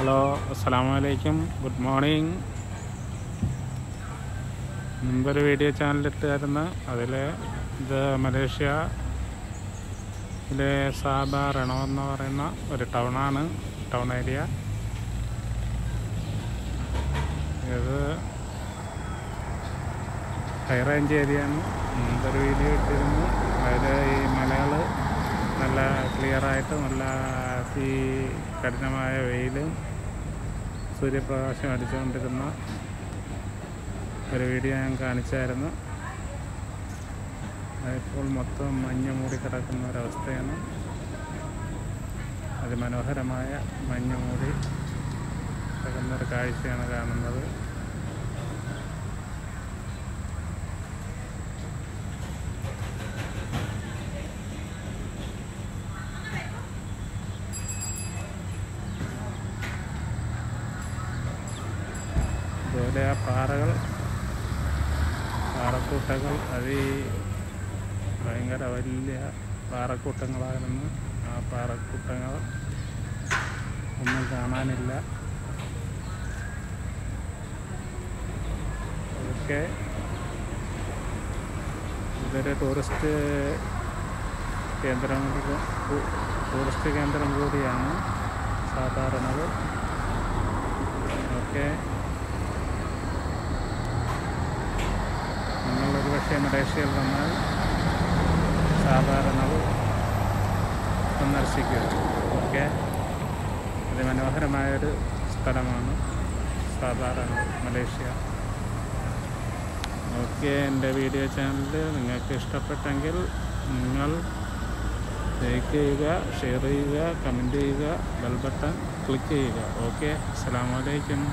hello അസ്സാം വലൈക്കും good morning മുമ്പൊരു വീഡിയോ ചാനലിട്ടായിരുന്നു അതിൽ ഇത് മലേഷ്യ ഇതിലെ സാബ റണോ എന്ന് പറയുന്ന ഒരു ടൗണാണ് ടൗൺ ഏരിയ ഇത് ഹൈ റേഞ്ച് ഏരിയയാണ് മുമ്പൊരു വീഡിയോ ഇട്ടിരുന്നു അതിൽ ഈ മലകൾ നല്ല ക്ലിയറായിട്ട് നല്ല ഈ കഠിനമായ വെയിലും സൂര്യപ്രകാശം അടിച്ചുകൊണ്ടിരുന്ന ഒരു വീഡിയോ ഞാൻ കാണിച്ചായിരുന്നു അതിപ്പോൾ മൊത്തം മഞ്ഞ് മൂടി കിടക്കുന്ന ഒരവസ്ഥയാണ് അതിമനോഹരമായ മഞ്ഞ് മൂടി കിടക്കുന്ന ഒരു കാഴ്ചയാണ് കാണുന്നത് അതുപോലെ ആ പാറകൾ പാറക്കൂട്ടങ്ങൾ അത് ഈ ഭയങ്കര വലിയ പാറക്കൂട്ടങ്ങളായിരുന്നു ആ പാറക്കൂട്ടങ്ങൾ ഒന്നും കാണാനില്ല അതൊക്കെ ഇതൊരു ടൂറിസ്റ്റ് കേന്ദ്രം കൂ- ടൂറിസ്റ്റ് കേന്ദ്രം കൂടിയാണ് സാധാരണത് ഓക്കെ നിങ്ങളൊരു പക്ഷേ മലേഷ്യയിൽ വന്നാൽ സാധാരണ സന്ദർശിക്കുക ഓക്കെ അതിമനോഹരമായൊരു സ്ഥലമാണ് സാധാരണ മലേഷ്യ ഓക്കെ എൻ്റെ വീഡിയോ ചാനൽ നിങ്ങൾക്ക് ഇഷ്ടപ്പെട്ടെങ്കിൽ നിങ്ങൾ ലൈക്ക് ചെയ്യുക ഷെയർ ചെയ്യുക കമൻറ്റ് ചെയ്യുക ബെൽ ബട്ടൺ ക്ലിക്ക് ചെയ്യുക ഓക്കെ അസ്സാം വലൈക്കും